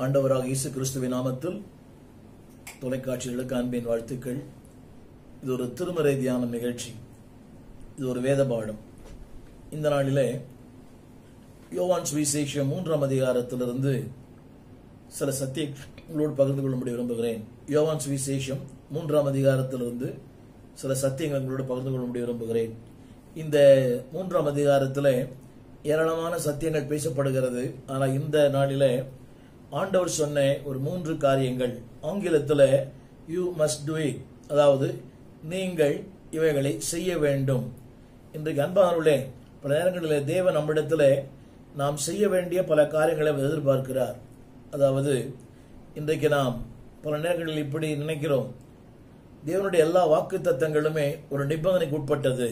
ஆண்டவராக இயேசு கிறிஸ்துவின் நாமத்தில் தொலைக்காட்சிகளுக்கு அன்பின் வாழ்த்துக்கள் இது ஒரு திருமறை தியான நிகழ்ச்சி இது ஒரு வேத பாடம் இந்த நாளிலே யோவான் சுவிசேஷம் மூன்றாம் அதிகாரத்திலிருந்து சில சத்தியங்களோடு பகிர்ந்து கொள்ளும்படி விரும்புகிறேன் யோவான் சுவிசேஷம் மூன்றாம் அதிகாரத்திலிருந்து சில சத்தியங்கள் உங்களோடு பகிர்ந்து கொள்ளும்படி விரும்புகிறேன் இந்த மூன்றாம் அதிகாரத்தில் ஏராளமான சத்தியங்கள் பேசப்படுகிறது ஆனால் இந்த நாளிலே ஆண்டவர் சொன்ன ஒரு மூன்று காரியங்கள் ஆங்கிலத்தில் யூ மஸ்ட் டூ இட் அதாவது நீங்கள் இவைகளை செய்ய வேண்டும் இன்றைக்கு அன்பானவர்களே பல நேரங்களில் தேவன் நம்மிடத்தில் நாம் செய்ய வேண்டிய பல காரியங்களை அவர் எதிர்பார்க்கிறார் அதாவது இன்றைக்கு நாம் பல நேரங்களில் இப்படி நினைக்கிறோம் தேவனுடைய எல்லா வாக்கு தத்தங்களுமே ஒரு நிபந்தனைக்கு உட்பட்டது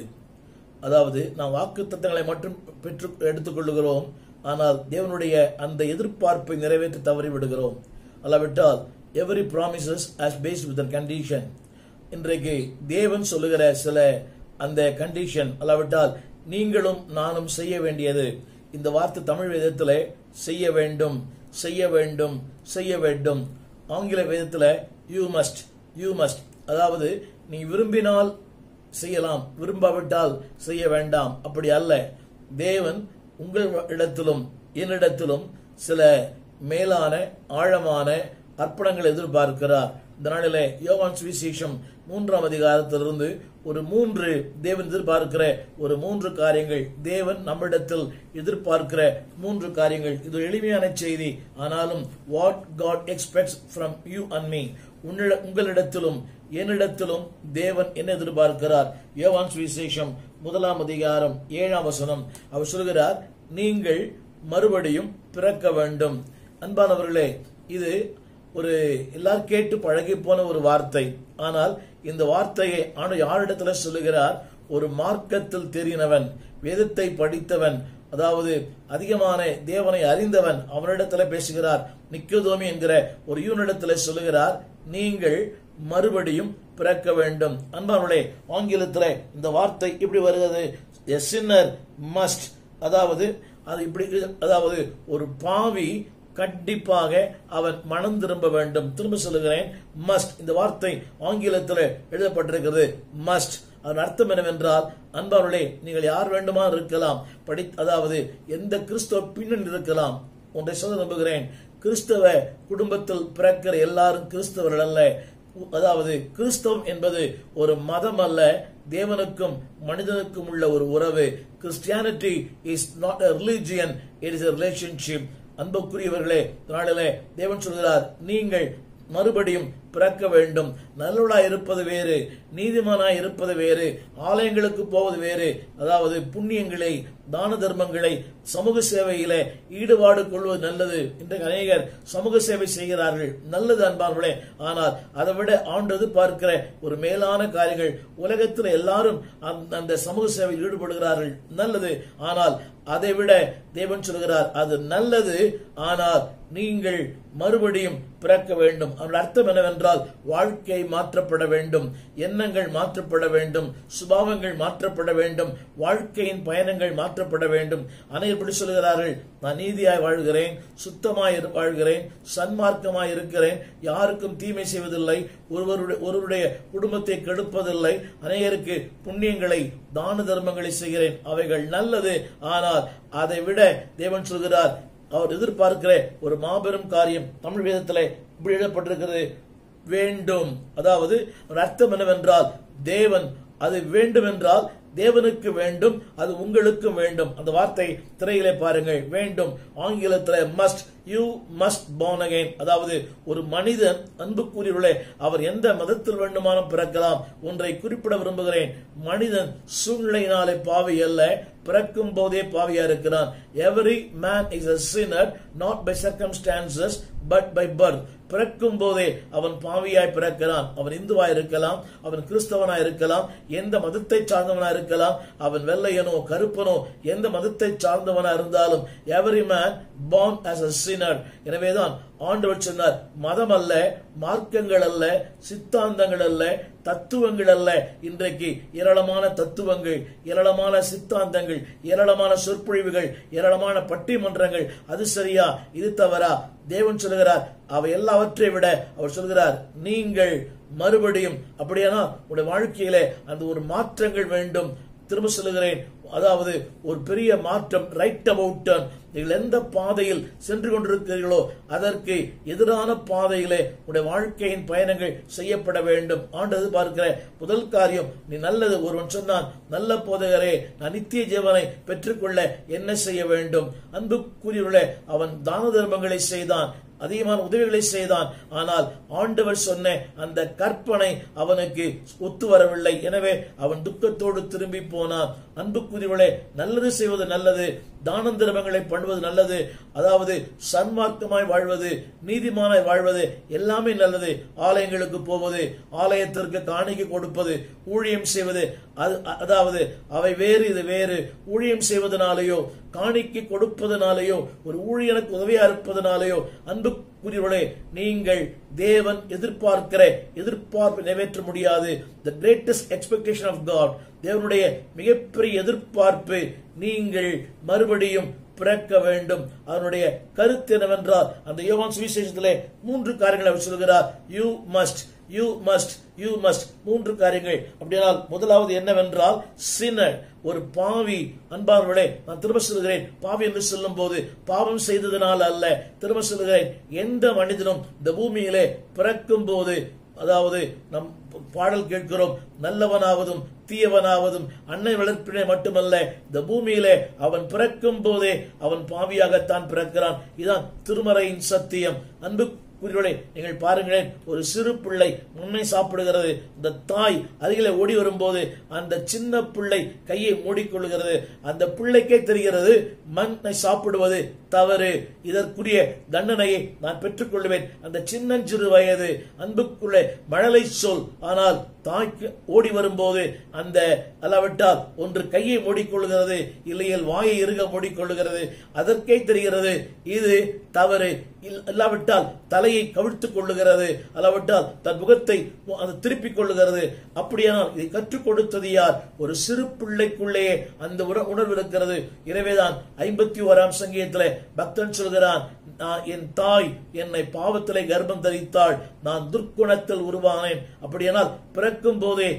அதாவது நாம் வாக்கு தத்தங்களை மட்டும் பெற்று எடுத்துக்கொள்ளுகிறோம் ஆனால் தேவனுடைய அந்த எதிர்பார்ப்பை நிறைவேற்ற தவறி விடுகிறோம் அல்லாவிட்டால் every promises as based with condition இன்றைக்கு தேவன் சொல்லுகிற சில அந்த கண்டிஷன் அல்லாவிட்டால் நீங்களும் நானும் செய்ய வேண்டியது இந்த வார்த்தை தமிழ் வேதத்தில் செய்ய வேண்டும் செய்ய வேண்டும் செய்ய வேண்டும் ஆங்கில வேதத்தில் யூ மஸ்ட் யூ மஸ்ட் அதாவது நீ விரும்பினால் செய்யலாம் விரும்பாவிட்டால் செய்ய வேண்டாம் அப்படி அல்ல தேவன் உங்கள் இடத்திலும் என்னிடத்திலும் சில மேலான ஆழமான அர்ப்பணங்களை எதிர்பார்க்கிறார் இந்த நாளிலே யோவான் சுவிசேஷம் மூன்றாம் அதிகாரத்திலிருந்து ஒரு மூன்று தேவன் எதிர்பார்க்கிற ஒரு மூன்று காரியங்கள் தேவன் நம்மிடத்தில் எதிர்பார்க்கிற மூன்று காரியங்கள் இது ஒரு எளிமையான செய்தி ஆனாலும் what God expects from you and me உங்களிடத்திலும் என்னிடத்திலும் தேவன் என்ன எதிர்பார்க்கிறார் யோவான் சுவிசேஷம் முதலாம் அதிகாரம் ஏழாம் வசனம் அவர் சொல்கிறார் நீங்கள் மறுபடியும் பிறக்க வேண்டும் அன்பானவர்களே இது ஒரு எல்லாரும் கேட்டு பழகி போன ஒரு வார்த்தை ஆனால் இந்த வார்த்தையை ஆண்டு யாரிடத்துல சொல்லுகிறார் ஒரு மார்க்கத்தில் தெரியினவன் வேதத்தை படித்தவன் அதாவது அதிகமான தேவனை அறிந்தவன் அவனிடத்துல பேசுகிறார் நிக்கதோமி என்கிற ஒரு யூனிடத்துல சொல்லுகிறார் நீங்கள் மறுபடியும் பிறக்க வேண்டும் அன்பானுடைய ஆங்கிலத்துல இந்த வார்த்தை இப்படி வருகிறது எ சின்னர் மஸ்ட் அதாவது அது இப்படி அதாவது ஒரு பாவி கண்டிப்பாக அவன் மனம் திரும்ப வேண்டும் திரும்ப சொல்லுகிறேன் மஸ்ட் இந்த வார்த்தை ஆங்கிலத்தில் எழுதப்பட்டிருக்கிறது மஸ்ட் அதன் அர்த்தம் என்னவென்றால் அன்பவர்களே நீங்கள் யார் வேண்டுமா இருக்கலாம் படி அதாவது எந்த கிறிஸ்தவ பின்னணி இருக்கலாம் ஒன்றை சொல்ல நம்புகிறேன் கிறிஸ்தவ குடும்பத்தில் பிறக்கிற எல்லாரும் கிறிஸ்தவர்கள் அல்ல அதாவது கிறிஸ்தவம் என்பது ஒரு மதம் அல்ல தேவனுக்கும் மனிதனுக்கும் உள்ள ஒரு உறவு Christianity is not a religion it is a relationship அன்புக்குரியவர்களே நாளிலே தேவன் சொல்கிறார் நீங்கள் மறுபடியும் பிறக்க வேண்டும் நல்லவளாய் இருப்பது வேறு நீதிமானாய் இருப்பது வேறு ஆலயங்களுக்கு போவது வேறு அதாவது புண்ணியங்களை தான தர்மங்களை சமூக சேவையில ஈடுபாடு கொள்வது நல்லது இன்றைக்கு அநேகர் சமூக சேவை செய்கிறார்கள் நல்லது அன்பார்களே ஆனால் அதை விட ஆண்டது பார்க்கிற ஒரு மேலான காரியங்கள் உலகத்தில் எல்லாரும் அந்த சமூக சேவையில் ஈடுபடுகிறார்கள் நல்லது ஆனால் அதை விட தேவன் சொல்கிறார் அது நல்லது ஆனால் நீங்கள் மறுபடியும் பிறக்க வேண்டும் அதன் அர்த்தம் என்னவென்றால் வாழ்க்கை மாற்றப்பட வேண்டும் எண்ணங்கள் மாற்றப்பட வேண்டும் சுபாவங்கள் மாற்றப்பட வேண்டும் வாழ்க்கையின் பயணங்கள் மாற்றப்பட வேண்டும் அனைவரும் சொல்கிறார்கள் நான் நீதியாய் வாழ்கிறேன் சுத்தமாய் வாழ்கிறேன் சன்மார்க்கமாய் இருக்கிறேன் யாருக்கும் தீமை செய்வதில்லை ஒருவருடைய ஒருவருடைய குடும்பத்தை கெடுப்பதில்லை அநேகருக்கு புண்ணியங்களை தான தர்மங்களை செய்கிறேன் அவைகள் நல்லது ஆனால் அதை விட தேவன் சொல்கிறார் அவர் எதிர்பார்க்கிற ஒரு மாபெரும் காரியம் தமிழ் வேதத்தில் இப்படி எழுதப்பட்டிருக்கிறது வேண்டும் அதாவது அர்த்தம் என்னவென்றால் தேவன் அது வேண்டும் என்றால் தேவனுக்கு வேண்டும் அது உங்களுக்கும் வேண்டும் அந்த வார்த்தை திரையிலே பாருங்கள் வேண்டும் ஆங்கிலத்தில் must you must born again அதாவது ஒரு மனிதன் அன்புக்குரியவர்களே அவர் எந்த மதத்தில் வேண்டுமானும் பிறக்கலாம் ஒன்றை குறிப்பிட விரும்புகிறேன் மனிதன் சூழ்நிலையினாலே பாவி அல்ல பிறக்கும் போதே பாவியா இருக்கிறான் every man is a sinner not by circumstances but by birth பிறக்கும் போதே அவன் பாவியாய் பிறக்கிறான் அவன் இந்துவாய் இருக்கலாம் அவன் கிறிஸ்தவனாய் இருக்கலாம் எந்த மதத்தை சார்ந்தவனா இருக்கலாம் அவன் வெள்ளையனோ கருப்பனோ எந்த மதத்தை சார்ந்தவனா இருந்தாலும் every man born as a sinner sinner எனவேதான் ஆண்டவர் சொன்னார் மதம் அல்ல மார்க்கங்கள் அல்ல சித்தாந்தங்கள் அல்ல தத்துவங்கள் அல்ல இன்றைக்கு ஏராளமான தத்துவங்கள் ஏராளமான சித்தாந்தங்கள் ஏராளமான சொற்பொழிவுகள் ஏராளமான பட்டிமன்றங்கள் அது சரியா இது தவறா தேவன் சொல்கிறார் அவை எல்லாவற்றை விட அவர் சொல்கிறார் நீங்கள் மறுபடியும் அப்படியானா உடைய வாழ்க்கையிலே அந்த ஒரு மாற்றங்கள் வேண்டும் திரும்ப சொல்லுகிறேன் அதாவது ஒரு பெரிய மாற்றம் ரைட் அபவுட் டர்ன் நீங்கள் எந்த பாதையில் சென்று கொண்டிருக்கிறீர்களோ அதற்கு எதிரான பாதையிலே உடைய வாழ்க்கையின் பயணங்கள் செய்யப்பட வேண்டும் ஆண்டு பார்க்கிற முதல் காரியம் நீ நல்லது ஒருவன் சொன்னான் நல்ல போதகரே நான் நித்திய ஜீவனை பெற்றுக்கொள்ள என்ன செய்ய வேண்டும் அன்புக்குரியவர்களே அவன் தான தர்மங்களை செய்தான் அதிகமான உதவிகளை செய்தான் ஆனால் ஆண்டவர் சொன்ன அந்த கற்பனை அவனுக்கு ஒத்து வரவில்லை எனவே அவன் துக்கத்தோடு திரும்பி போனான் அன்புக்குரியவளே நல்லது செய்வது நல்லது தான தர்மங்களை பண்ணுவது நல்லது அதாவது சன்மார்க்கமாய் வாழ்வது நீதிமானாய் வாழ்வது எல்லாமே நல்லது ஆலயங்களுக்கு போவது ஆலயத்திற்கு காணிக்கை கொடுப்பது ஊழியம் செய்வது அது அதாவது அவை வேறு இது வேறு ஊழியம் செய்வதனாலேயோ காணிக்கை கொடுப்பதனாலேயோ ஒரு ஊழியனுக்கு உதவியா இருப்பதனாலேயோ அன்புக்குரியவர்களே நீங்கள் தேவன் எதிர்பார்க்கிற எதிர்பார்ப்பை நிறைவேற்ற முடியாது the greatest expectation of God தேவனுடைய மிகப்பெரிய எதிர்பார்ப்பு நீங்கள் மறுபடியும் பிறக்க வேண்டும் அதனுடைய கருத்து என்னவென்றால் அந்த யோவான் சுவிசேஷத்திலே மூன்று காரியங்களை அவர் சொல்கிறார் you must you must you must மூன்று காரியங்கள் அப்படியானால் முதலாவது என்னவென்றால் சின்னர் ஒரு பாவி அன்பார்களே நான் திரும்ப சொல்கிறேன் பாவி என்று சொல்லும் போது பாவம் செய்ததனால் அல்ல திரும்ப சொல்கிறேன் எந்த மனிதனும் இந்த பூமியிலே பிறக்கும் போது அதாவது நம் பாடல் கேட்கிறோம் நல்லவனாவதும் தீயவனாவதும் அன்னை வளர்ப்பினை மட்டுமல்ல இந்த பூமியிலே அவன் பிறக்கும் போதே அவன் பாவியாகத்தான் பிறக்கிறான் இதுதான் திருமறையின் சத்தியம் அன்பு குறிகளை நீங்கள் பாருங்களேன் ஒரு சிறு பிள்ளை முன்னை சாப்பிடுகிறது இந்த தாய் அருகில ஓடி வரும்போது அந்த சின்ன பிள்ளை கையை மூடிக்கொள்கிறது அந்த பிள்ளைக்கே தெரிகிறது மண்ணை சாப்பிடுவது தவறு இதற்குரிய தண்டனையை நான் பெற்றுக்கொள்வேன் அந்த சின்னஞ்சிறு வயது அன்புக்குள்ளே மழலை சொல் ஆனால் தாய்க்கு ஓடி வரும்போது அந்த அல்லாவிட்டால் ஒன்று கையை மூடிக்கொள்கிறது இல்லையில் வாயை இருக மூடிக்கொள்கிறது அதற்கே தெரிகிறது இது தவறு இல்லாவிட்டால் தலையை கவிழ்த்துக் கொள்ளுகிறது அல்லாவிட்டால் தன் முகத்தை அது திருப்பிக் கொள்ளுகிறது அப்படியானால் இதை கற்றுக் கொடுத்தது யார் ஒரு சிறு பிள்ளைக்குள்ளேயே அந்த உணர்வு இருக்கிறது எனவேதான் ஐம்பத்தி ஓராம் சங்கீதத்தில் பக்தன் சொல்கிறான் நான் என் தாய் என்னை பாவத்திலே கர்ப்பம் தரித்தாள் நான் துர்க்குணத்தில் உருவானேன் அப்படியானால் பிறக்கும் போதே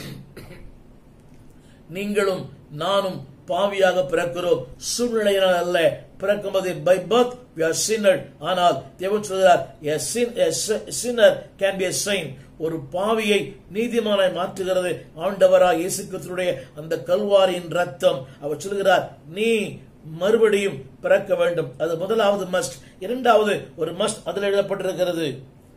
நீங்களும் நானும் பாவியாக பிறக்கிறோம் சூழ்நிலையினால் அல்ல பிறக்கும்போது by birth we are sinner ஆனால் தேவன் சொல்கிறார் a sin a sinner can be a saint ஒரு பாவியை நீதிமானாய் மாற்றுகிறது ஆண்டவராய் இயேசு கிறிஸ்துடைய அந்த கல்வாரியின் ரத்தம் அவர் சொல்கிறார் நீ மறுபடியும் பிறக்க வேண்டும் அது முதலாவது மஸ்ட் இரண்டாவது ஒரு மஸ்ட் அதில் எழுதப்பட்டிருக்கிறது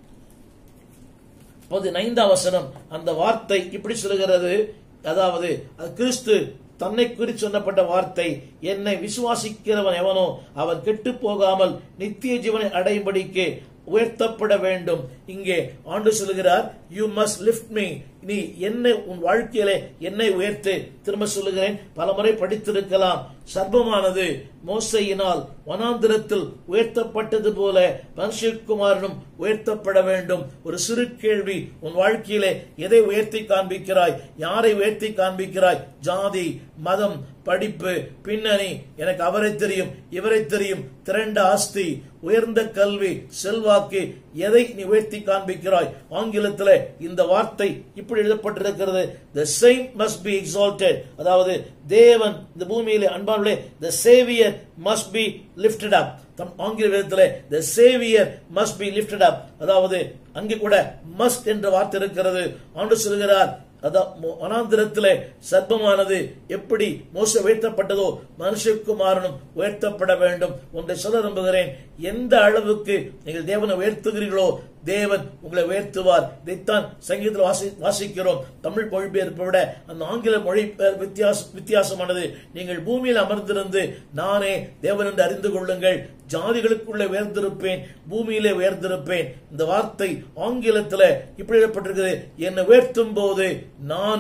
பதினைந்தாம் வசனம் அந்த வார்த்தை இப்படி சொல்கிறது அதாவது அது கிறிஸ்து தன்னை குறித்து சொன்னப்பட்ட வார்த்தை என்னை விசுவாசிக்கிறவன் எவனோ அவன் கெட்டு போகாமல் நித்திய ஜீவனை அடையும்படிக்கு உயர்த்தப்பட வேண்டும் இங்கே ஆண்டு சொல்லுகிறார் யூ மஸ்ட் லிஃப்ட் மீ நீ என்னை உன் வாழ்க்கையிலே என்னை உயர்த்து திரும்ப சொல்லுகிறேன் பலமுறை படித்திருக்கலாம் சர்ப்பமானது மோசையினால் வனாந்திரத்தில் உயர்த்தப்பட்டது போல மனுஷகுமாரனும் உயர்த்தப்பட வேண்டும் ஒரு சிறு கேள்வி உன் வாழ்க்கையிலே எதை உயர்த்தி காண்பிக்கிறாய் யாரை உயர்த்தி காண்பிக்கிறாய் ஜாதி மதம் படிப்பு பின்னணி எனக்கு அவரை தெரியும் இவரை தெரியும் திரண்ட ஆஸ்தி உயர்ந்த கல்வி செல்வாக்கு எதை நீ உயர்த்தி காண்பிக்கிறாய் ஆங்கிலத்தில் இந்த வார்த்தை இப்படி எழுதப்பட்டிருக்கிறது the saint must be exalted அதாவது தேவன் இந்த பூமியிலே அன்பானுடைய the savior must be lifted up தம் ஆங்கில விதத்தில் the savior must be lifted up அதாவது அங்கே கூட must என்ற வார்த்தை இருக்கிறது ஆண்டு சொல்கிறார் அதான் வனாந்திரத்திலே சர்ப்பமானது எப்படி மோச உயர்த்தப்பட்டதோ மனுஷகுமாரனும் உயர்த்தப்பட வேண்டும் ஒன்றை சொல்ல நம்புகிறேன் எந்த அளவுக்கு நீங்கள் தேவனை உயர்த்துகிறீர்களோ தேவன் உங்களை உயர்த்துவார் இதைத்தான் சங்கீதத்தில் வாசி வாசிக்கிறோம் தமிழ் மொழிபெயர்ப்பை விட அந்த ஆங்கில மொழி வித்தியாச வித்தியாசமானது நீங்கள் பூமியில் அமர்ந்திருந்து நானே தேவன் என்று அறிந்து கொள்ளுங்கள் ஜாதிகளுக்குள்ளே உயர்ந்திருப்பேன் பூமியிலே உயர்ந்திருப்பேன் இந்த வார்த்தை ஆங்கிலத்தில் இப்படி எழுதப்பட்டிருக்கிறது என்னை உயர்த்தும் போது நானும்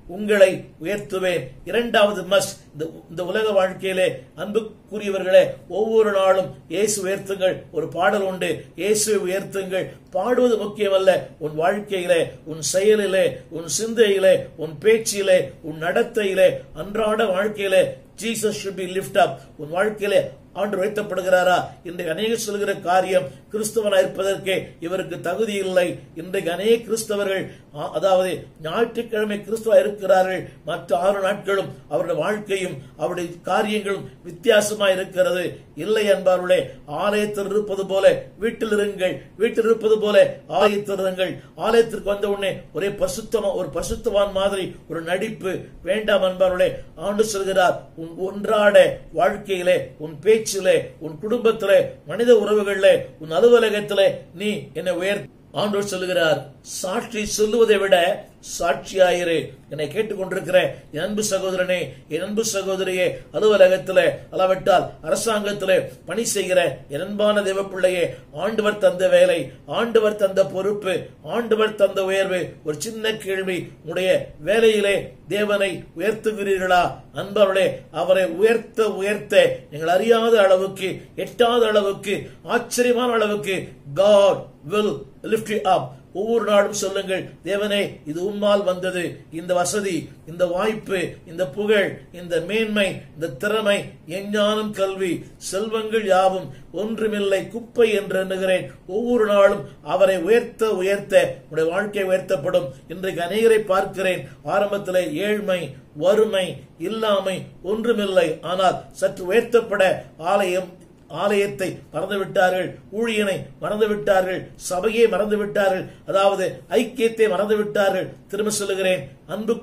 உங்களை உயர்த்துவேன் இரண்டாவது மஸ்ட் இந்த இந்த உலக வாழ்க்கையிலே அன்புக்குரியவர்களே ஒவ்வொரு நாளும் இயேசு உயர்த்துங்கள் ஒரு பாடல் உண்டு இயேசுவை உயர்த்துங்கள் பாடுவது முக்கியமல்ல உன் வாழ்க்கையிலே உன் செயலிலே உன் சிந்தையிலே உன் பேச்சிலே உன் நடத்தையிலே அன்றாட வாழ்க்கையிலே Jesus should be lift up உன் வாழ்க்கையிலே ஆண்டு வைத்தப்படுகிறாரா இன்றைக்கு அநேக சொல்கிற காரியம் கிறிஸ்தவனா இருப்பதற்கே இவருக்கு தகுதி இல்லை இன்றைக்கு அநேக கிறிஸ்தவர்கள் ஆ, அதாவது ஞாயிற்றுக்கிழமை கிறிஸ்துவா இருக்கிறார்கள் மற்ற ஆறு நாட்களும் அவருடைய வாழ்க்கையும் அவருடைய காரியங்களும் வித்தியாசமா இருக்கிறது இல்லை என்பார்களே ஆலயத்தில் இருப்பது போல வீட்டில் இருங்கள் வீட்டில் இருப்பது போல ஆலயத்தில் இருங்கள் ஆலயத்திற்கு வந்த உடனே ஒரே பசுத்தமா ஒரு பசுத்தவான் மாதிரி ஒரு நடிப்பு வேண்டாம் என்பார்களே ஆண்டு சொல்கிறார் உன் ஒன்றாட வாழ்க்கையிலே உன் பேச்சிலே உன் குடும்பத்திலே மனித உறவுகளிலே உன் அலுவலகத்திலே நீ என்னை உயர் ஆண்டோர் சொல்லுகிறார் சாட்சி சொல்லுவதை விட சாட்சியாயிரு என்னை கேட்டுக்கொண்டிருக்கிற என் அன்பு சகோதரனே என் அன்பு சகோதரியே அலுவலகத்திலே அளவிட்டால் அரசாங்கத்திலே பணி செய்கிற என் அன்பான தேவ பிள்ளையே ஆண்டவர் தந்த வேலை ஆண்டவர் தந்த பொறுப்பு ஆண்டவர் தந்த உயர்வு ஒரு சின்ன கேள்வி உடைய வேலையிலே தேவனை உயர்த்துகிறீர்களா அன்பர்களே அவரை உயர்த்த உயர்த்த நீங்கள் அறியாத அளவுக்கு எட்டாத அளவுக்கு ஆச்சரியமான அளவுக்கு God will lift you up ஒவ்வொரு நாளும் சொல்லுங்கள் தேவனே இது உம்மால் வந்தது இந்த வசதி இந்த வாய்ப்பு இந்த புகழ் இந்த மேன்மை இந்த திறமை எஞ்ஞானம் கல்வி செல்வங்கள் யாவும் ஒன்றுமில்லை குப்பை என்று எண்ணுகிறேன் ஒவ்வொரு நாளும் அவரை உயர்த்த உயர்த்த உடைய வாழ்க்கை உயர்த்தப்படும் இன்றைக்கு அநேகரை பார்க்கிறேன் ஆரம்பத்திலே ஏழ்மை வறுமை இல்லாமை ஒன்றுமில்லை ஆனால் சற்று உயர்த்தப்பட ஆலயம் ஆலயத்தை மறந்து விட்டார்கள் ஊழியனை மறந்து விட்டார்கள் சபையை மறந்து விட்டார்கள் அதாவது ஐக்கியத்தை மறந்து விட்டார்கள் திரும்ப சொல்லுகிறேன் அன்பு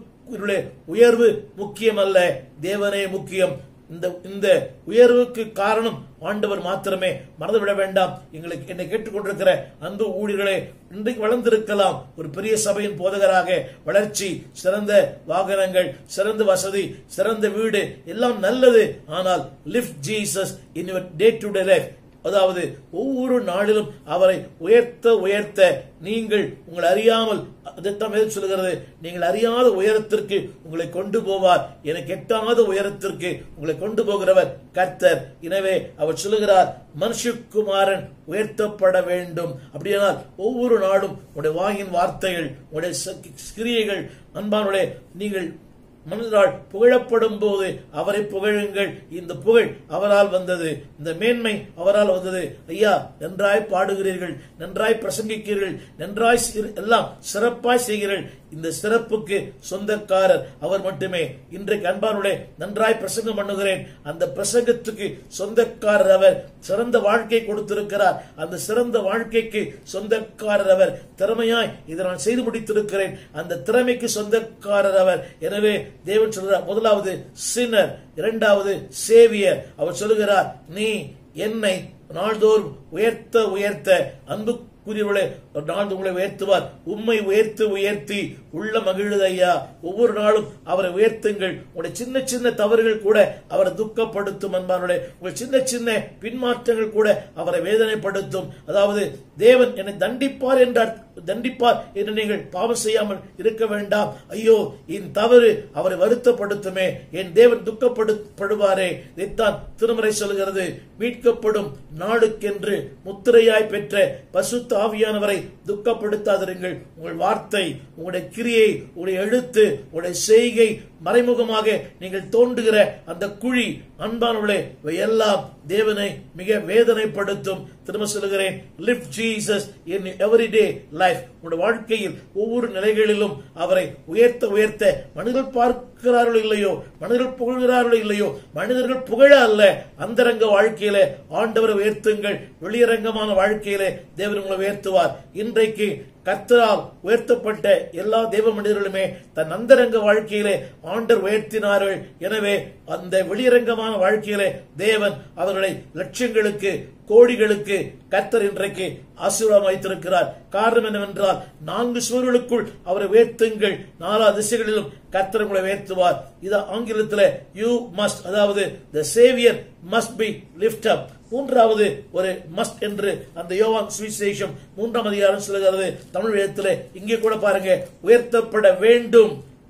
உயர்வு முக்கியமல்ல தேவனே முக்கியம் இந்த இந்த உயர்வுக்கு காரணம் ஆண்டவர் மாத்திரமே மறந்துவிட வேண்டாம் எங்களுக்கு என்னை கேட்டுக்கொண்டிருக்கிற அன்பு ஊழியர்களே இன்றைக்கு வளர்ந்திருக்கலாம் ஒரு பெரிய சபையின் போதகராக வளர்ச்சி சிறந்த வாகனங்கள் சிறந்த வசதி சிறந்த வீடு எல்லாம் நல்லது ஆனால் lift Jesus in your day to day life அதாவது ஒவ்வொரு நாளிலும் அவரை உயர்த்த உயர்த்த நீங்கள் உங்களை அறியாமல் அதைத்தான் வேதம் சொல்லுகிறது நீங்கள் அறியாத உயரத்திற்கு உங்களை கொண்டு போவார் எனக்கு எட்டாத உயரத்திற்கு உங்களை கொண்டு போகிறவர் கர்த்தர் எனவே அவர் சொல்லுகிறார் மனுஷகுமாரன் உயர்த்தப்பட வேண்டும் அப்படியானால் ஒவ்வொரு நாளும் உங்களுடைய வாயின் வார்த்தைகள் உங்களுடைய கிரியைகள் அன்பானுடைய நீங்கள் மனிதரால் புகழப்படும் போது அவரை புகழுங்கள் இந்த புகழ் அவரால் வந்தது இந்த மேன்மை அவரால் வந்தது ஐயா நன்றாய் பாடுகிறீர்கள் நன்றாய் பிரசங்கிக்கிறீர்கள் நன்றாய் எல்லாம் சிறப்பாய் செய்கிறீர்கள் இந்த சிறப்புக்கு சொந்தக்காரர் அவர் மட்டுமே இன்றைக்கு அன்பானுடைய நன்றாய் பிரசங்கம் பண்ணுகிறேன் அந்த பிரசங்கத்துக்கு சொந்தக்காரர் அவர் சிறந்த வாழ்க்கை கொடுத்திருக்கிறார் அந்த சிறந்த வாழ்க்கைக்கு சொந்தக்காரர் அவர் திறமையாய் இதை நான் செய்து முடித்திருக்கிறேன் அந்த திறமைக்கு சொந்தக்காரர் அவர் எனவே தேவன் சொல்கிறார் முதலாவது சின்னர் இரண்டாவது சேவியர் அவர் சொல்லுகிறார் நீ என்னை நாள்தோறும் உயர்த்த உயர்த்த அன்பு கூறியவர்களே ஒரு நாள் உங்களை உயர்த்துவார் உண்மை உயர்த்து உயர்த்தி உள்ள மகிழுது ஐயா ஒவ்வொரு நாளும் அவரை உயர்த்துங்கள் உங்களுடைய சின்ன சின்ன தவறுகள் கூட அவரை துக்கப்படுத்தும் அன்பானுடைய உங்கள் சின்ன சின்ன பின்மாற்றங்கள் கூட அவரை வேதனைப்படுத்தும் அதாவது தேவன் என்னை தண்டிப்பார் என்றார் தண்டிப்பார் என்று நீங்கள் பாவம் செய்யாமல் இருக்க வேண்டாம் ஐயோ என் தவறு அவரை வருத்தப்படுத்துமே என் தேவன் துக்கப்படுவாரே இதைத்தான் திருமறை சொல்கிறது மீட்கப்படும் நாளுக்கென்று முத்திரையாய் பெற்ற பசுத்த ஆவியானவரை துக்கப்படுத்தாதிருங்கள் உங்கள் வார்த்தை உங்களுடைய கிரியை உங்களுடைய எழுத்து உங்களுடைய செய்கை மறைமுகமாக நீங்கள் தோண்டுகிற அந்த குழி அன்பானவர்களே எல்லாம் தேவனை மிக வேதனைப்படுத்தும் திரும்ப சொல்லுகிறேன் live Jesus in everyday life உங்களுடைய வாழ்க்கையில் ஒவ்வொரு நிலைகளிலும் அவரை உயர்த்த உயர்த்த மனிதர்கள் பார்க்கிறார்களோ இல்லையோ மனிதர்கள் புகழ்கிறார்களோ இல்லையோ மனிதர்கள் புகழ அல்ல அந்தரங்க வாழ்க்கையில ஆண்டவரை உயர்த்துங்கள் வெளியரங்கமான வாழ்க்கையிலே தேவன் உங்களை உயர்த்துவார் இன்றைக்கு கர்த்தரால் உயர்த்தப்பட்ட எல்லா தேவ மனிதர்களுமே தன் அந்தரங்க வாழ்க்கையிலே ஆண்டர் உயர்த்தினார்கள் எனவே அந்த வெளியரங்கமான வாழ்க்கையிலே தேவன் அவர்களை லட்சங்களுக்கு கோடிகளுக்கு கர்த்தர் இன்றைக்கு ஆசீர்வாதம் வைத்திருக்கிறார் காரணம் என்னவென்றால் நான்கு சுவர்களுக்குள் அவரை உயர்த்துங்கள் நாலா திசைகளிலும் கர்த்தர் உங்களை உயர்த்துவார் இது ஆங்கிலத்தில் யூ மஸ்ட் அதாவது the saviour must be lift up மூன்றாவது ஒரு மஸ்ட் என்று அந்த யோவான் சுவிசேஷம் மூன்றாம் அதிகாரம் சொல்லுகிறது தமிழ் வேதத்தில் இங்கே கூட பாருங்க உயர்த்தப்பட வேண்டும்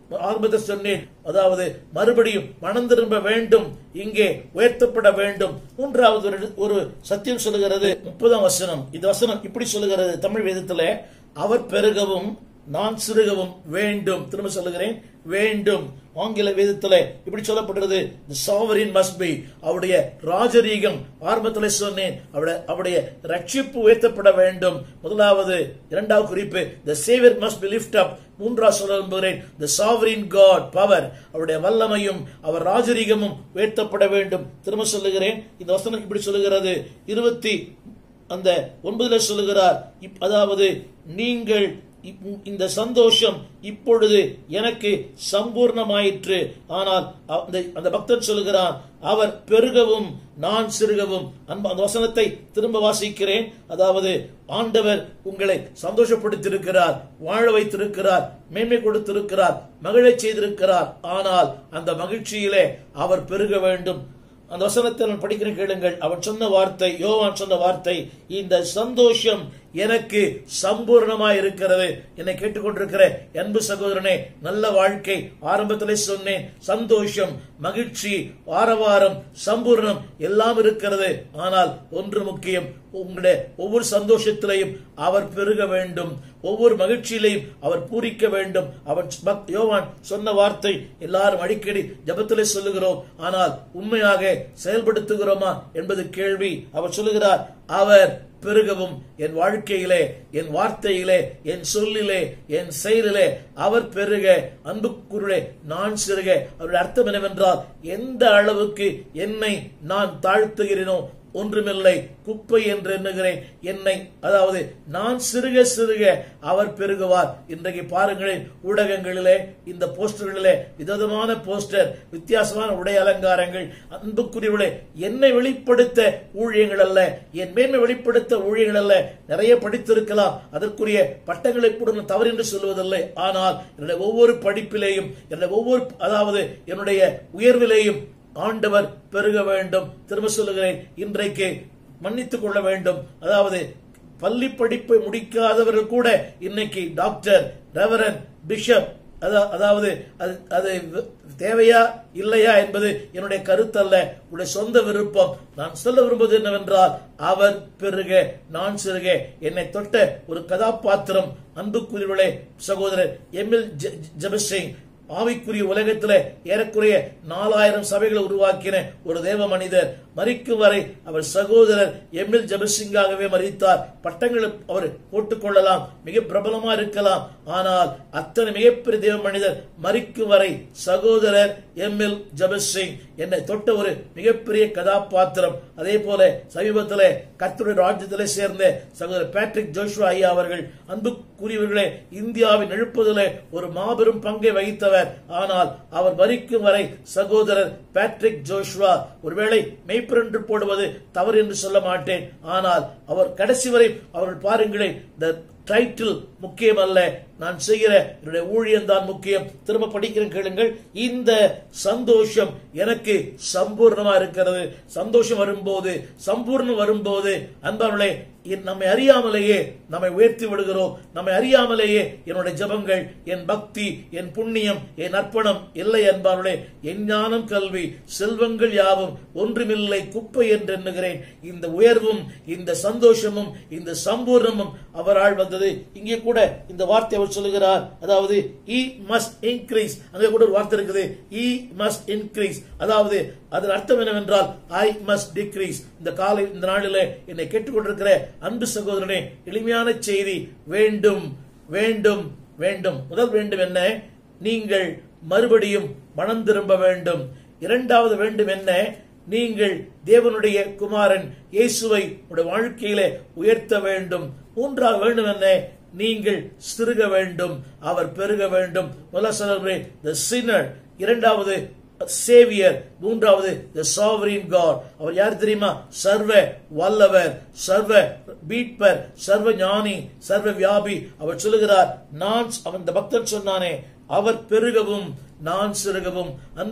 ஆரம்பத்தில் சொன்னேன் அதாவது மறுபடியும் மனம் திரும்ப வேண்டும் இங்கே உயர்த்தப்பட வேண்டும் மூன்றாவது ஒரு- ஒரு சத்தியம் சொல்லுகிறது முப்பதாம் வசனம் இந்த வசனம் இப்படி சொல்லுகிறது தமிழ் வேதத்திலே அவர் பெருகவும் நான் சிறுகவும் வேண்டும் திரும்ப சொல்லுகிறேன் வேண்டும் ஆங்கில வேதத்துல இப்படி சொல்லப்படுறது the sovereign must be அவருடைய ராஜரீகம் ஆரம்பத்தில் சொன்னேன் அவருடைய அவருடைய ரட்சிப்பு உயர்த்தப்பட வேண்டும் முதலாவது இரண்டாவது குறிப்பு the savior must be lift up மூன்றாவது சொல்ல விரும்புகிறேன் the sovereign god power அவருடைய வல்லமையும் அவர் ராஜரீகமும் உயர்த்தப்பட வேண்டும் திரும்ப சொல்லுகிறேன் இந்த வசனம் இப்படி சொல்லுகிறது இருபத்தி அந்த ஒன்பதுல சொல்லுகிறார் இப்- அதாவது நீங்கள் இப்- இந்த சந்தோஷம் இப்பொழுது எனக்கு சம்பூர்ணமாயிற்று ஆனால் அந்த அந்த பக்தன் சொல்லுகிறான் அவர் பெருகவும் நான் சிறுகவும் அன்பு அந்த வசனத்தை திரும்ப வாசிக்கிறேன் அதாவது ஆண்டவர் உங்களை சந்தோஷப்படுத்தியிருக்கிறார் வாழ வைத்திருக்கிறார் மேன்மை கொடுத்திருக்கிறார் மகிழச் செய்திருக்கிறார் ஆனால் அந்த மகிழ்ச்சியிலே அவர் பெருக வேண்டும் அந்த வசனத்தை நான் படிக்கிறேன் கேளுங்கள் அவன் சொன்ன வார்த்தை யோவான் சொன்ன வார்த்தை இந்த சந்தோஷம் எனக்கு சம்பூர்ணமாய் இருக்கிறது என்னை கேட்டுக்கொண்டிருக்கிற அன்பு சகோதரனே நல்ல வாழ்க்கை ஆரம்பத்திலே சொன்னேன் சந்தோஷம் மகிழ்ச்சி ஆரவாரம் சம்பூர்ணம் எல்லாம் இருக்கிறது ஆனால் ஒன்று முக்கியம் உங்களுடைய ஒவ்வொரு சந்தோஷத்திலையும் அவர் பெருக வேண்டும் ஒவ்வொரு மகிழ்ச்சியிலையும் அவர் பூரிக்க வேண்டும் அவன் பக்த் யோவான் சொன்ன வார்த்தை எல்லாரும் அடிக்கடி ஜபத்திலே சொல்லுகிறோம் ஆனால் உண்மையாக செயல்படுத்துகிறோமா என்பது கேள்வி அவர் சொல்லுகிறார் அவர் பெருகவும் என் வாழ்க்கையிலே என் வார்த்தையிலே என் சொல்லிலே என் செயலிலே அவர் பெருக அன்புக்குருளே நான் சிறுக அவருடைய அர்த்தம் என்னவென்றால் எந்த அளவுக்கு என்னை நான் தாழ்த்துகிறேனோ ஒன்றுமில்லை குப்பை என்று எண்ணுகிறேன் என்னை அதாவது நான் சிறுக சிறுக அவர் பெருகுவார் இன்றைக்கு பாருங்களேன் ஊடகங்களிலே இந்த போஸ்டர்களிலே விதவிதமான போஸ்டர் வித்தியாசமான உடை அலங்காரங்கள் அன்புக்குரியவர்களே என்னை வெளிப்படுத்த ஊழியங்கள் அல்ல என் மேன்மை வெளிப்படுத்த ஊழியங்கள் அல்ல நிறைய படித்திருக்கலாம் அதற்குரிய பட்டங்களை கூட நான் தவறு என்று சொல்வதில்லை ஆனால் என்னுடைய ஒவ்வொரு படிப்பிலேயும் என்னுடைய ஒவ்வொரு அதாவது என்னுடைய உயர்விலேயும் ஆண்டவர் பெருக வேண்டும் திரும்ப சொல்லுகிறேன் இன்றைக்கு மன்னித்துக் கொள்ள வேண்டும் அதாவது பள்ளி படிப்பை முடிக்காதவர்கள் கூட இன்னைக்கு டாக்டர் ரெவரன் பிஷப் அதா- அதாவது அது அது வ- தேவையா இல்லையா என்பது என்னுடைய கருத்தல்ல உடைய சொந்த விருப்பம் நான் சொல்ல விரும்புவது என்னவென்றால் அவர் பெருக நான் சிறுக என்னை தொட்ட ஒரு கதாபாத்திரம் அன்புக்குரியவர்களே சகோதரர் எம்எல் ஜபசிங் ஆவிக்குரிய உலகத்துல ஏறக்குறைய நாலாயிரம் சபைகளை உருவாக்கின ஒரு தேவ மனிதர் மறிக்கும் வரை அவர் சகோதரர் எம்எல் ஜபசிங்காகவே மறித்தார் பட்டங்களை அவர் போட்டுக்கொள்ளலாம் மிக பிரபலமா இருக்கலாம் ஆனால் அத்தனை மிகப்பெரிய தேவ மனிதர் மறிக்கும் வரை சகோதரர் எம்எல் ஜபசிங் என்னை தொட்ட ஒரு மிகப்பெரிய கதாபாத்திரம் அதே போல சமீபத்தில் கர்த்தருடைய ராஜ்யத்திலே சேர்ந்த சகோதரர் பேட்ரிக் ஜோஷ்வா ஐயா அவர்கள் அன்புக்குரியவர்களே இந்தியாவின் எழுப்புதலே ஒரு மாபெரும் பங்கை வகித்தவர் ஆனால் அவர் மறிக்கும் வரை சகோதரர் பேட்ரிக் ஜோஷ்வா ஒருவேளை மெய்ப்பிரண்டு போடுவது தவறு என்று சொல்ல மாட்டேன் ஆனால் அவர் கடைசி வரை அவர்கள் பாருங்களேன் இந்த டைட்டில் முக்கியம் அல்ல நான் செய்கிற என்னுடைய ஊழியம் தான் முக்கியம் திரும்ப படிக்கிறேன் கேளுங்கள் இந்த சந்தோஷம் எனக்கு சம்பூர்ணமா இருக்கிறது சந்தோஷம் வரும்போது சம்பூர்ணம் வரும்போது அன்பார்களே இன் நம்மை அறியாமலேயே நம்மை உயர்த்தி விடுகிறோம் நம்மை அறியாமலேயே என்னுடைய ஜெபங்கள் என் பக்தி என் புண்ணியம் என் அர்ப்பணம் இல்லை என்பார்களே என் ஞானம் கல்வி செல்வங்கள் யாவும் ஒன்றுமில்லை குப்பை என்று எண்ணுகிறேன் இந்த உயர்வும் இந்த சந்தோஷமும் இந்த சம்பூர்ணமும் அவரால் வந்தது இங்கே கூட இந்த வார்த்தை அவர் சொல்லுகிறார் அதாவது இ மஸ்ட் இன்க்ரீஸ் அங்கே கூட ஒரு வார்த்தை இருக்குது இ மஸ்ட் இன்க்ரீஸ் அதாவது அதன் அர்த்தம் என்னவென்றால் ஐ மஸ்ட் டிக்ரீஸ் இந்த காலை இந்த நாளிலே என்னை கேட்டுக்கொண்டிருக்கிற அன்பு சகோதரனே எளிமையான செய்தி வேண்டும் வேண்டும் வேண்டும் முதல் வேண்டும் என்ன நீங்கள் மறுபடியும் மனம் திரும்ப வேண்டும் இரண்டாவது வேண்டும் என்ன நீங்கள் தேவனுடைய குமாரன் இயேசுவை உடைய வாழ்க்கையிலே உயர்த்த வேண்டும் மூன்றாவது வேண்டும் என்ன நீங்கள் சிறுக வேண்டும் அவர் பெருக வேண்டும் முதல்ல சொல்றேன் the sinner இரண்டாவது சேவியர் மூன்றாவது the sovereign God அவர் யார் தெரியுமா சர்வ வல்லவர் சர்வ மீட்பர் சர்வ ஞானி சர்வ வியாபி அவர் சொல்லுகிறார் நான் அவன் இந்த பக்தன் சொன்னானே அவர் பெருகவும் நான் சிறுகவும் அன்பு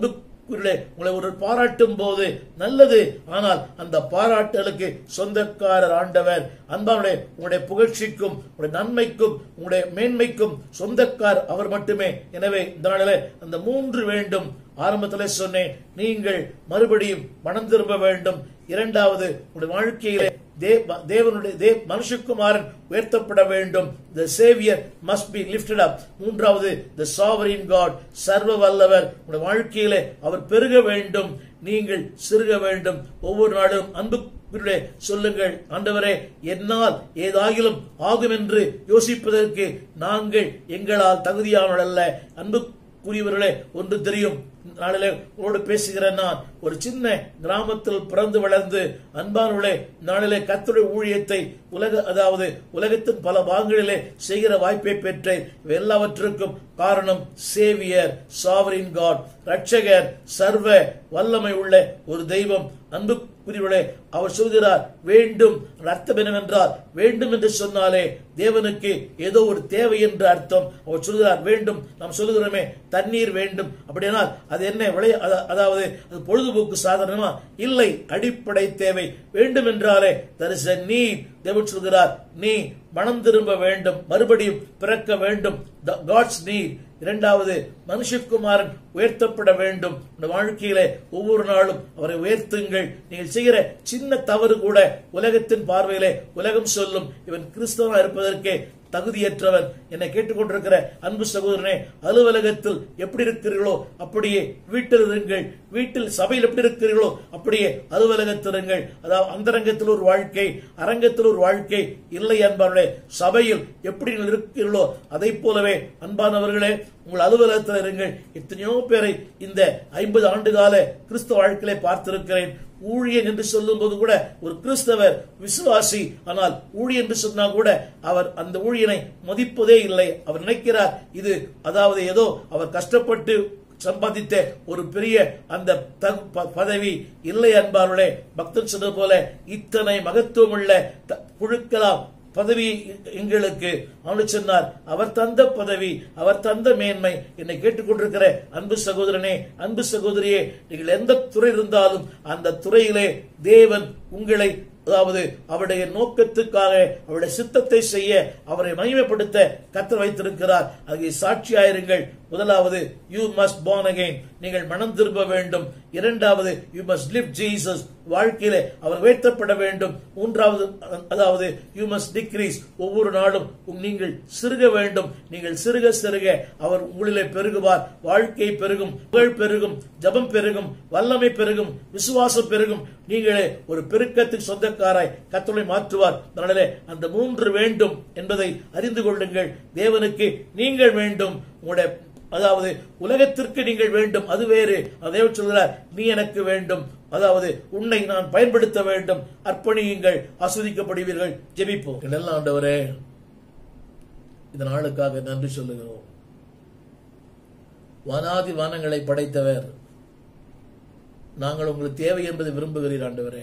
அன்புக்குள்ளே உங்களை ஒரு பாராட்டும் போது நல்லது ஆனால் அந்த பாராட்டுகளுக்கு சொந்தக்காரர் ஆண்டவர் அன்பானுடைய உங்களுடைய புகழ்ச்சிக்கும் உங்களுடைய நன்மைக்கும் உங்களுடைய மேன்மைக்கும் சொந்தக்கார் அவர் மட்டுமே எனவே இந்த நாளிலே அந்த மூன்று வேண்டும் ஆரம்பத்தில் சொன்னேன் நீங்கள் மறுபடியும் மனம் திரும்ப வேண்டும் இரண்டாவது உங்களுடைய வாழ்க்கையிலே தே- தேவனுடைய தே மனுஷகுமாரன் உயர்த்தப்பட வேண்டும் the saviour must be lifted up மூன்றாவது த சாவரின் காட் சர்வ வல்லவர் உங்களுடைய வாழ்க்கையிலே அவர் பெருக வேண்டும் நீங்கள் சிறுக வேண்டும் ஒவ்வொரு நாளும் அன்பு சொல்லுங்கள் ஆண்டவரே என்னால் ஏதாகிலும் ஆகும் என்று யோசிப்பதற்கு நாங்கள் எங்களால் தகுதியானவர்கள் அல்ல அன்புக்குரியவர்களே ஒன்று தெரியும் நாளிலே உங்களோடு பேசுகிறேன் நான் ஒரு சின்ன கிராமத்தில் பிறந்து வளர்ந்து அன்பானவர்களே நாளிலே கர்த்தருடைய ஊழியத்தை உலக அதாவது உலகத்தின் பல பாகங்களிலே செய்கிற வாய்ப்பை பெற்றேன் இவை எல்லாவற்றுக்கும் காரணம் சேவியர் சாவரின் காட் ரட்சகர் சர்வ வல்லமை உள்ள ஒரு தெய்வம் அன்புக்குரியவர்களே அவர் சொல்கிறார் வேண்டும் அர்த்தம் என்னவென்றால் வேண்டும் என்று சொன்னாலே தேவனுக்கு ஏதோ ஒரு தேவை என்று அர்த்தம் அவர் சொல்கிறார் வேண்டும் நாம் சொல்லுகிறோமே தண்ணீர் வேண்டும் அப்படியானால் அது என்ன விளை அத- அதாவது அது பொழுதுபோக்கு சாதனமா இல்லை அடிப்படை தேவை வேண்டும் என்றாலே தரிச நீர் தேவன் சொல்கிறார் நீ மனம் திரும்ப வேண்டும் மறுபடியும் பிறக்க வேண்டும் காட்ஸ் நீர் இரண்டாவது மனுஷகுமாரன் உயர்த்தப்பட வேண்டும் உங்கள் வாழ்க்கையிலே ஒவ்வொரு நாளும் அவரை உயர்த்துங்கள் நீங்கள் செய்கிற சின்ன தவறு கூட உலகத்தின் பார்வையிலே உலகம் சொல்லும் இவன் கிறிஸ்தவனா இருப்பதற்கே தகுதியற்றவன் என்னை கேட்டுக்கொண்டிருக்கிற அன்பு சகோதரனே அலுவலகத்தில் எப்படி இருக்கிறீர்களோ அப்படியே வீட்டில் இருங்கள் வீட்டில் சபையில் எப்படி இருக்கிறீர்களோ அப்படியே அலுவலகத்தில் இருங்கள் அதாவது அந்தரங்கத்தில் ஒரு வாழ்க்கை அரங்கத்தில் ஒரு வாழ்க்கை இல்லை அன்பார்களே சபையில் எப்படி நீங்கள் இருக்கிறீர்களோ அதை போலவே அன்பானவர்களே உங்கள் அலுவலகத்தில் இருங்கள் எத்தனையோ பேரை இந்த ஐம்பது ஆண்டு கால கிறிஸ்தவ வாழ்க்கையிலே பார்த்திருக்கிறேன் ஊழியன் என்று சொல்லும்போது கூட ஒரு கிறிஸ்தவர் விசுவாசி ஆனால் ஊழியன் என்று சொன்னா கூட அவர் அந்த ஊழியனை மதிப்பதே இல்லை அவர் நினைக்கிறார் இது அதாவது ஏதோ அவர் கஷ்டப்பட்டு சம்பாதித்த ஒரு பெரிய அந்த தகு- ப- பதவி இல்லை அன்பார்களே பக்தன் சொன்னது போல இத்தனை மகத்துவம் உள்ள த- குழுக்கலாம் பதவி எங்களுக்கு அவனு சொன்னார் அவர் தந்த பதவி அவர் தந்த மேன்மை என்னை கேட்டுக்கொண்டிருக்கிற அன்பு சகோதரனே அன்பு சகோதரியே நீங்கள் எந்த துறை இருந்தாலும் அந்த துறையிலே தேவன் உங்களை அதாவது அவருடைய நோக்கத்துக்காக அவருடைய சித்தத்தை செய்ய அவரை மகிமைப்படுத்த கத்தர் வைத்திருக்கிறார் அதை சாட்சியாயிருங்கள் முதலாவது யூ மஸ்ட் born again நீங்கள் மனம் திரும்ப வேண்டும் இரண்டாவது யூ மஸ்ட் live ஜீசஸ் வாழ்க்கையிலே அவர் உயர்த்தப்பட வேண்டும் மூன்றாவது அதாவது யூ மஸ்ட் டிக்ரீஸ் ஒவ்வொரு நாளும் உங் நீங்கள் சிறுக வேண்டும் நீங்கள் சிறுக சிறுக அவர் உங்களிலே பெருகுவார் வாழ்க்கை பெருகும் புகழ் பெருகும் ஜபம் பெருகும் வல்லமை பெருகும் விசுவாசம் பெருகும் நீங்களே ஒரு பெருக்கத்தின் சொந்தக்காராய் கத்தனை மாற்றுவார் அதனாலே அந்த மூன்று வேண்டும் என்பதை அறிந்து கொள்ளுங்கள் தேவனுக்கு நீங்கள் வேண்டும் உங்களுடைய அதாவது உலகத்திற்கு நீங்கள் வேண்டும் அது வேறு அதே சொல்கிறார் நீ எனக்கு வேண்டும் அதாவது உன்னை நான் பயன்படுத்த வேண்டும் அர்ப்பணியுங்கள் ஆஸ்வதிக்கப்படுவீர்கள் ஜெபிப்போம் எல்லாம் ஆண்டவரே இந்த நாளுக்காக நன்றி சொல்லுகிறோம் வானாதி வானங்களை படைத்தவர் நாங்கள் உங்களுக்கு தேவை என்பதை விரும்புகிறீர் ஆண்டவரே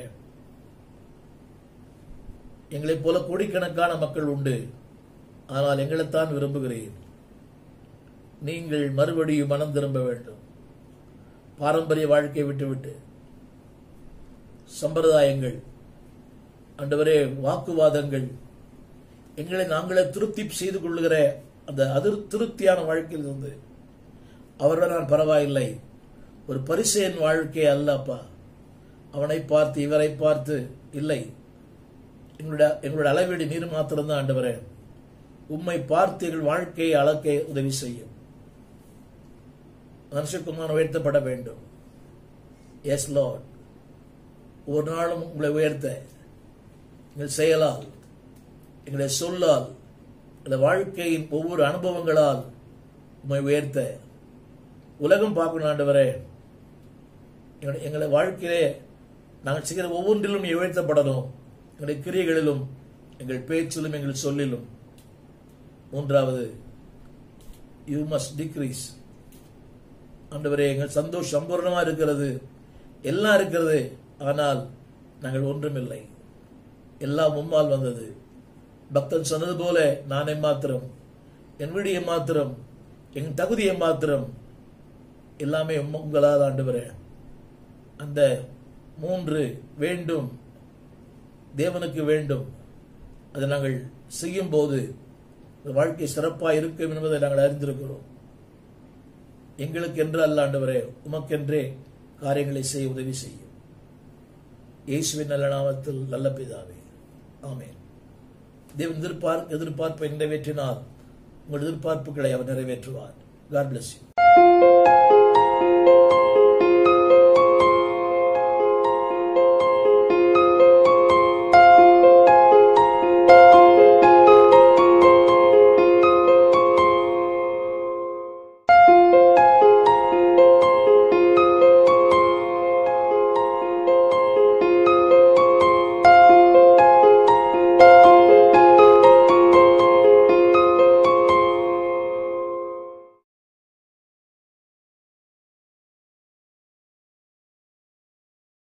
எங்களைப் போல கோடிக்கணக்கான மக்கள் உண்டு ஆனால் எங்களைத்தான் விரும்புகிறீர் நீங்கள் மறுபடியும் மனம் திரும்ப வேண்டும் பாரம்பரிய வாழ்க்கையை விட்டுவிட்டு சம்பிரதாயங்கள் ஆண்டவரே வாக்குவாதங்கள் எங்களை நாங்களே திருப்தி செய்து கொள்ளுகிற அந்த அதிர் திருப்தியான வாழ்க்கையில் இருந்து அவர்கள் நான் பரவாயில்லை ஒரு பரிசையன் வாழ்க்கை அல்ல அப்பா அவனை பார்த்து இவரை பார்த்து இல்லை எங்களுடைய எங்களுடைய அளவீடு நீர் மாத்திரம்தான் ஆண்டவரே உம்மை பார்த்து எங்கள் வாழ்க்கையை அளக்க உதவி செய்யும் மனுஷகுமார் உயர்த்தப்பட வேண்டும் எஸ் லார்ட் ஒரு நாளும் உங்களை உயர்த்த எங்கள் செயலால் எங்களுடைய சொல்லால் எங்களுடைய வாழ்க்கையின் ஒவ்வொரு அனுபவங்களால் உம்மை உயர்த்த உலகம் பார்க்கணும் ஆண்டவரே எங்களுடைய எங்களை வாழ்க்கையிலே நாங்கள் செய்கிற ஒவ்வொன்றிலும் நீ உயர்த்தப்படணும் எங்களுடைய கிரியைகளிலும் எங்கள் பேச்சிலும் எங்கள் சொல்லிலும் மூன்றாவது யூ மஸ்ட் டிக்ரீஸ் ஆண்டவரே எங்கள் சந்தோஷம் சம்பூர்ணமா இருக்கிறது எல்லாம் இருக்கிறது ஆனால் நாங்கள் ஒன்றுமில்லை எல்லாம் உம்மால் வந்தது பக்தன் சொன்னது போல நானே மாத்திரம் என் வீடிய மாத்திரம் என் தகுதியை மாத்திரம் எல்லாமே உங்களால் ஆண்டவரே அந்த மூன்று வேண்டும் தேவனுக்கு வேண்டும் அதை நாங்கள் செய்யும் போது வாழ்க்கை சிறப்பாக இருக்கும் என்பதை நாங்கள் அறிந்திருக்கிறோம் எங்களுக்கு என்று அல்ல ஆண்டவரே உமக்கென்றே காரியங்களை செய்ய உதவி செய்யும் இயேசுவின் நல்ல நாமத்தில் நல்ல பிதாவே ஆமென் தேவன் எதிர்பார்ப்பு எதிர்பார்ப்பை நிறைவேற்றினால் உங்கள் எதிர்பார்ப்புகளை அவர் நிறைவேற்றுவார் காட் பிளஸ் யூ